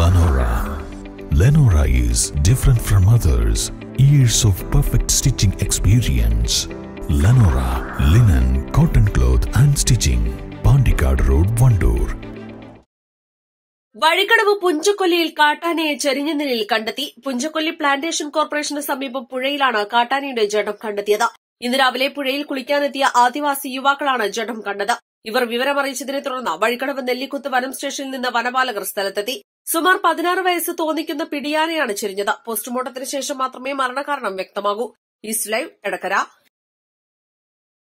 Lenora. Lenora is different from others. Years of perfect stitching experience. Lenora linen, cotton cloth and stitching. Pandikad Road, Vandoor. Vazhikkadavu പുഞ്ചക്കൊല്ലിയിൽ കാട്ടാനയെ ചെരിഞ്ഞ നിലയിൽ കണ്ടെത്തി Punchakkolli plantation corporation സമീപം പുഴയിലാണ് കാട്ടാനയുടെ ജഡം കണ്ടെത്തിയത് ഇന്ന് രാവിലെ പുഴയിൽ കുളിക്കാനെത്തിയ ആദിവാസി യുവാക്കളാണ് ജഡം കണ്ടത് ഇവർ വിവരമറിയിച്ചതിനെ തുടർന്ന് വഴിക്കടവ് നെല്ലിക്കുത്ത് വനം സ്റ്റേഷനിൽ നിന്ന് വനപാലകർ സ്ഥലത്തെത്തി സുമാർ പതിനാറ് വയസ്സ് തോന്നിക്കുന്ന പിടിയാനയാണ് ചെരിഞ്ഞത് പോസ്റ്റ്മോർട്ടത്തിന് ശേഷം മാത്രമേ മരണകാരണം വ്യക്തമാകൂ ഈസ്റ്റ് ലൈവ് എടക്കര